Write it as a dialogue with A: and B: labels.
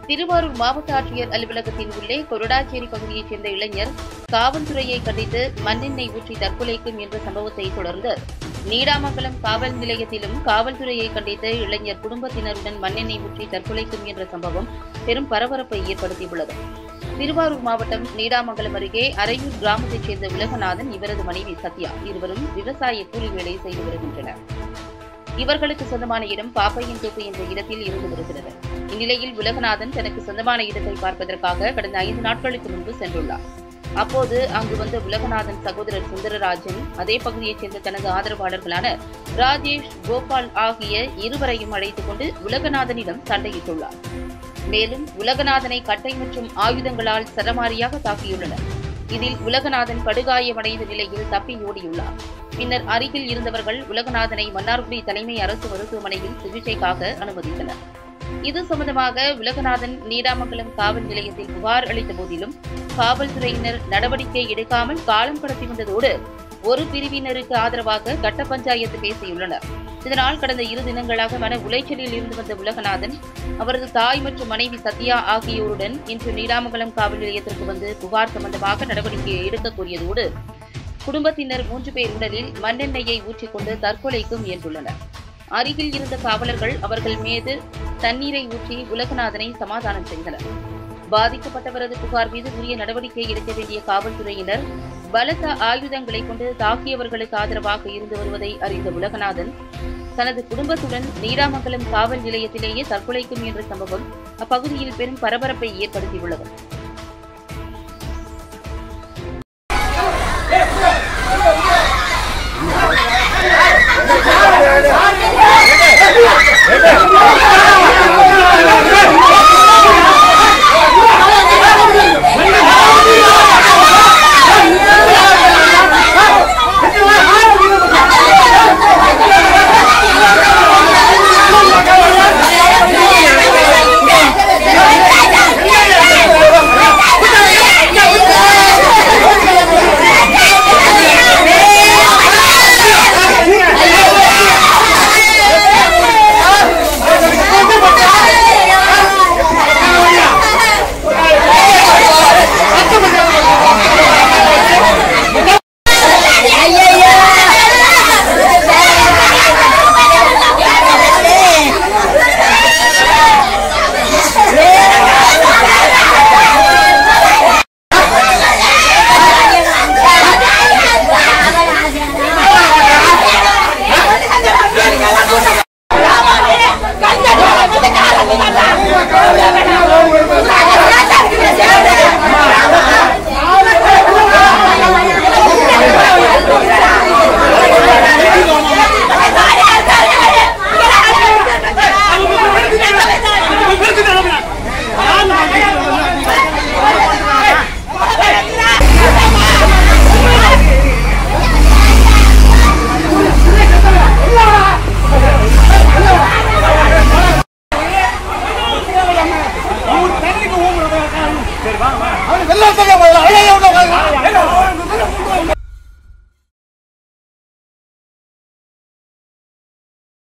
A: திருவாரூர் மாவட்ட ஆட்சியர் அலுவலகத்தின் உள்ளே கொரடாச்சேரி பகுதியைச் சேர்ந்த இளைஞர் காவல்துறையை கண்டித்து மண்ணெண்ணெய் ஊற்றி தற்கொலைக்கும் என்ற சம்பவத்தை தொடர்ந்து நீடாமங்கலம் காவல் நிலையத்திலும் காவல்துறையை கண்டித்து இளைஞர் குடும்பத்தினருடன் மண்ணெண்ணெய் ஊற்றி தற்கொலைக்கும் என்ற சம்பவம் பெரும் பரபரப்பை ஏற்படுத்தியுள்ளது திருவாரூர் மாவட்டம் நீடாமங்கலம் அருகே அரையூர் கிராமத்தைச் சேர்ந்த உலகநாதன் இவரது மனைவி சத்யா இருவரும் விவசாய கூலி வேலை செய்து வருகின்றனர் இவர்களுக்கு சொந்தமான இடம் பாப்பையின் தோப்பு என்ற இடத்தில் இருந்து வருகிறது இந்நிலையில் உலகநாதன் தனக்கு சொந்தமான இடத்தை பார்ப்பதற்காக கடந்த ஐந்து நாட்களுக்கு முன்பு சென்றுள்ளார் அப்போது அங்கு வந்த உலகநாதன் சகோதரர் சுந்தரராஜன் அதே பகுதியைச் சேர்ந்த தனது ஆதரவாளர்களான ராஜேஷ் கோபால் ஆகிய இருவரையும் அழைத்துக் கொண்டு உலகநாதனிடம் சண்டையிட்டுள்ளார் மேலும் உலகநாதனை கட்டை மற்றும் ஆயுதங்களால் சரமாரியாக தாக்கியுள்ளனர் இதில் உலகநாதன் படுகாயமடைந்த நிலையில் தப்பி ஓடியுள்ளார் பின்னர் அருகில் இருந்தவர்கள் உலகநாதனை மன்னார்குடி தலைமை அரசு மருத்துவமனையில் சிகிச்சைக்காக அனுமதித்தனர் இது சம்பந்தமாக உலகநாதன் நீடாமங்கலம் காவல் நிலையத்தில் புகார் அளித்த போதிலும் காவல்துறையினர் நடவடிக்கை எடுக்காமல் காலம் கடத்தி வந்ததோடு ஒரு பிரிவினருக்கு ஆதரவாக கட்ட பஞ்சாயத்து பேசியுள்ளனர் இதனால் கடந்த இரு தினங்களாக மன உளைச்சலில் இருந்து வந்த உலகநாதன் அவரது தாய் மற்றும் மனைவி சத்யா ஆகியோருடன் இன்று நீடாமங்கலம் காவல் நிலையத்திற்கு வந்து புகார் சம்பந்தமாக நடவடிக்கை எடுக்க கோரியதோடு குடும்பத்தினர் மூன்று பேர் உடலில் மண்ணெண்ணெயை ஊற்றிக்கொண்டு தற்கொலைக்கு முயன்றுள்ளனர் அருகில் இருந்த காவலர்கள் அவர்கள் மீது தண்ணீரை ஊற்றி உலகநாதனை சமாதானம் செய்தனர் பாதிக்கப்பட்டவரது புகார் மீது உரிய நடவடிக்கை எடுக்க வேண்டிய காவல்துறையினர் பலத்த ஆயுதங்களை கொண்டு தாக்கியவர்களுக்கு ஆதரவாக இருந்து வருவதை அறிந்த உலகநாதன் தனது குடும்பத்துடன் நீடாமங்கலம் காவல் நிலையத்திலேயே தற்கொலைக்கு முயன்ற சம்பவம் அப்பகுதியில் பெரும் பரபரப்பை ஏற்படுத்தியுள்ளது
B: வெள்ளம்